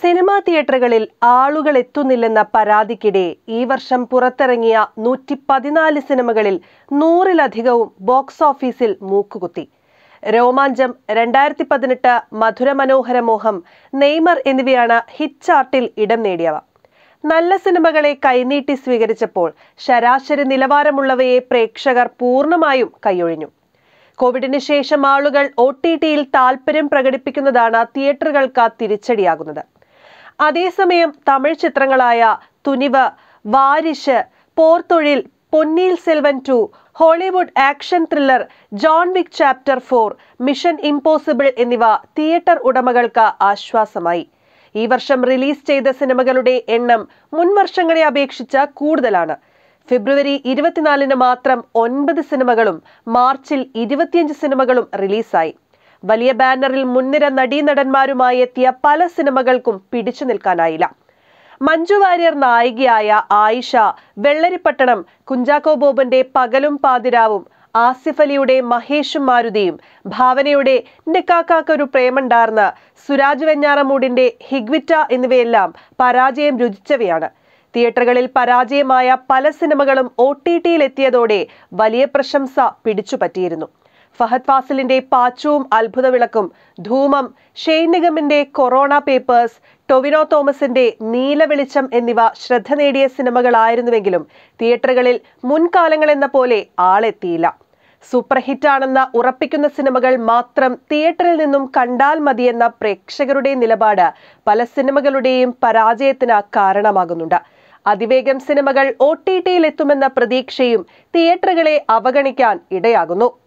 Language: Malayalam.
സിനിമാ തിയേറ്ററുകളിൽ ആളുകൾ എത്തുന്നില്ലെന്ന പരാതിക്കിടെ ഈ വർഷം പുറത്തിറങ്ങിയ നൂറ്റി പതിനാല് സിനിമകളിൽ നൂറിലധികവും ബോക്സ് ഓഫീസിൽ മൂക്കുകുത്തി രോമാഞ്ചം രണ്ടായിരത്തി പതിനെട്ട് മധുര മനോഹര മോഹം നെയ്മർ എന്നിവയാണ് ഹിറ്റ് ചാർട്ടിൽ ഇടം നേടിയവ നല്ല സിനിമകളെ കൈനീട്ടി സ്വീകരിച്ചപ്പോൾ ശരാശരി നിലവാരമുള്ളവയെ പ്രേക്ഷകർ പൂർണ്ണമായും കൈയൊഴിഞ്ഞു കോവിഡിന് ശേഷം ആളുകൾ ഒ ടി ടിയിൽ താല്പര്യം പ്രകടിപ്പിക്കുന്നതാണ് തിയേറ്ററുകൾക്ക് തിരിച്ചടിയാകുന്നത് അതേസമയം തമിഴ് ചിത്രങ്ങളായ Thunivu Varisu Porthozhil Ponniyin Selvan two Hollywood action thriller John Wick chapter four Mission Impossible എന്നിവ തിയേറ്റർ ഉടമകൾക്ക് ആശ്വാസമായി ഈ വർഷം റിലീസ് ചെയ്ത സിനിമകളുടെ എണ്ണം മുൻ വർഷങ്ങളെ അപേക്ഷിച്ച് കൂടുതലാണ് ഫെബ്രുവരി ഇരുപത്തിനാലിന് മാത്രം ഒൻപത് സിനിമകളും മാർച്ചിൽ ഇരുപത്തിയഞ്ച് സിനിമകളും റിലീസായി വലിയ ബാനറിൽ മുൻനിര നടീനടന്മാരുമായി എത്തിയ പല സിനിമകൾക്കും പിടിച്ചു നിൽക്കാനായില്ല മഞ്ജു വാര്യർ നായികയായ ആയിഷ വെള്ളരിപ്പട്ടണം കുഞ്ചാക്കോ ബോബന്റെ പകലും പാതിരാവും ആസിഫ് അലിയുടെ മഹേഷും മാരുതിയും ഭാവനയുടെ നിക്കാക്കാക്കൊരു പ്രേമുണ്ടാർന്ന് സുരാജ് വെഞ്ഞാറമൂടിന്റെ ഹിഗ്വിറ്റ എന്നിവയെല്ലാം പരാജയം രുചിച്ചവയാണ് തിയേറ്ററുകളിൽ പരാജയമായ പല സിനിമകളും ഒ ടി ടിയിൽ എത്തിയതോടെ വലിയ പ്രശംസ പിടിച്ചുപറ്റിയിരുന്നു ഫഹദ് ഫാസിലിന്റെ പാച്ചുവും അത്ഭുത വിളക്കും ധൂമം ഷെയ്ൻ നിഗമിന്റെ കൊറോണ പേപ്പേഴ്സ് ടൊവിനോ തോമസിന്റെ നീല വെളിച്ചം എന്നിവ ശ്രദ്ധ നേടിയ സിനിമകളായിരുന്നുവെങ്കിലും തിയേറ്ററുകളിൽ മുൻകാലങ്ങളെന്ന പോലെ ആളെത്തിയില്ല സൂപ്പർ ഹിറ്റാണെന്ന് ഉറപ്പിക്കുന്ന സിനിമകൾ മാത്രം തിയേറ്ററിൽ നിന്നും കണ്ടാൽ മതിയെന്ന പ്രേക്ഷകരുടെ നിലപാട് പല സിനിമകളുടെയും പരാജയത്തിന് കാരണമാകുന്നുണ്ട് അതിവേഗം സിനിമകൾ ഒ ടി ടിയിൽ എത്തുമെന്ന പ്രതീക്ഷയും തിയേറ്ററുകളെ അവഗണിക്കാൻ ഇടയാകുന്നു